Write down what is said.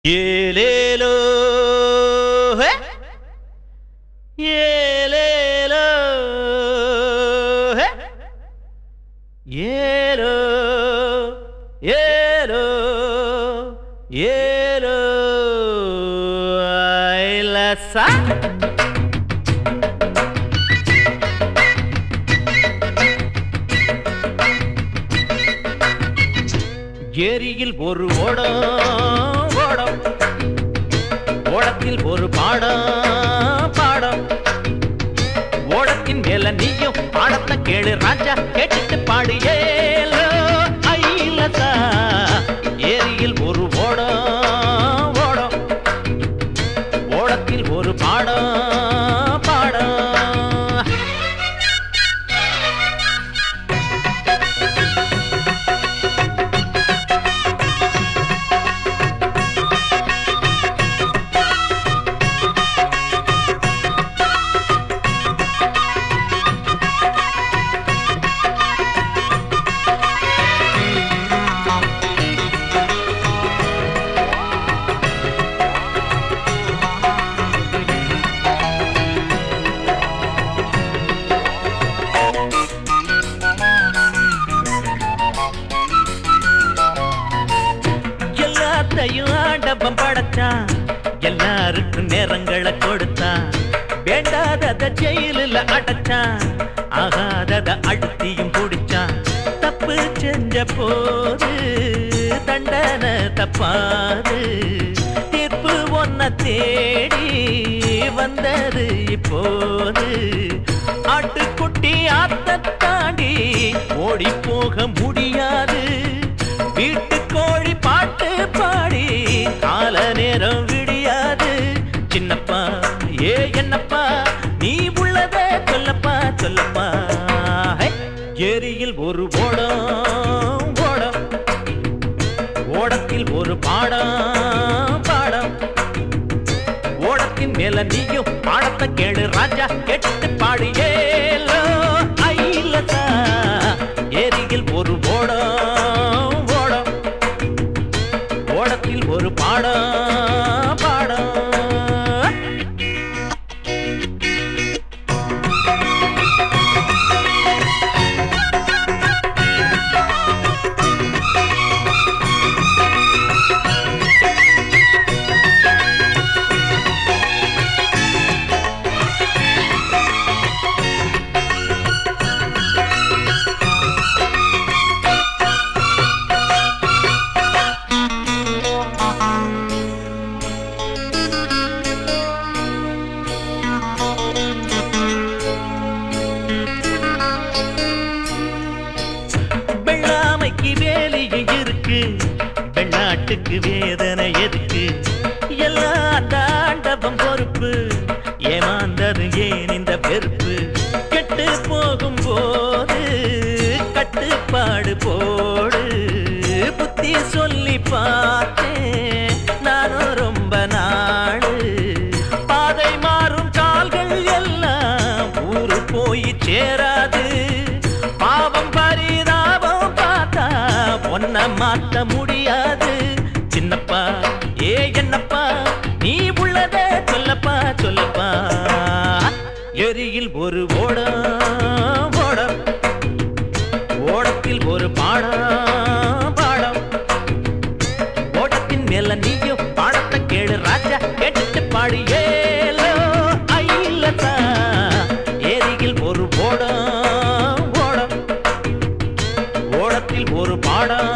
ஏலேலோ ஹே! ஏலேலோ ஹே! ஏலோ ஏலோ ஏலோ ஐலசா ஏரியில் ஒரு ஓடம் ஓடம் ஓடத்தில் ஒரு பாடம் பாடம் ஓடத்தின் மேல நீயும் பாடத்தை கேளு ராஜா கேட்டுட்டு பாடு ஏலோ ஐலசா ஏரியில் ஒரு ஓடம் ஓடம் ஓடத்தில் ஒரு பாடம் பாடம் எல்லாத்தையும் ஆண்டவன் படைச்சான் எல்லாருக்கும் நேரங்களை கொடுத்தான் வேண்டாதத ஜெயிலில் அடைச்சான் ஆகாதத அழுத்தியும் பிடிச்சான் தப்பு செஞ்ச போது தண்டனை தப்பாது தீர்ப்பு ஒன்ன தேடி வந்தது இப்போது ஆட்டுக்குட்டி ஆத்த தாண்டி ஓடி போக முடியாது வீட்டு கோழி பாட்டு பாடி கால நேரம் விடியாது சின்னப்பா ஏ என்னப்பா நீ உள்ளத சொல்லப்பா சொல்லப்பா ஹே! ஏரியில் ஒரு ஓடம் ஓடம் ஓடத்தில் ஒரு பாடம் பாடம் ஓடத்தின் மேல நீயும் பாடத்தை கேளு ராஜா கேட்டு பாடு ஏலோ ஐலசா ஏரியில் ஒரு ஓடம் ஓடம் ஓடத்தில் ஒரு பாடம் பாடம் வெள்ளாமைக்கு வேலையும் இருக்கு வெள்ளாட்டுக்கு வேதனை எதுக்கு எல்லாம் தாண்டவம் பொறுப்பு ஏமாந்தது ஏன் இந்த பெருப்பு கெட்டு போகும் போது கட்டுப்பாடு போடு புத்தி சொல்லி பார்த்தேன் நானும் ரொம்ப நாடு பாதை மாறும் கால்கள் எல்லாம் ஊரு போய் சேராது பாவம் பரிதாபம் பார்த்தா ஒன்ன மாத்த முடியாது சின்னப்பா ஏ என்னப்பா நீ உள்ளத சொல்லப்பா சொல்லப்பா எரியில் ஒரு ஓடம் ஓடம் ஓடத்தில் ஒரு பாடம் பாடம் ஓடத்தின் மேல நீயும் பாடத்தை கேளு ராஜா கேட்டுட்டு பாடு ஏலோ ஐலசா ஏரியில் ஒரு ஓடம் ஓடம் ஓடத்தில் ஒரு பாடம்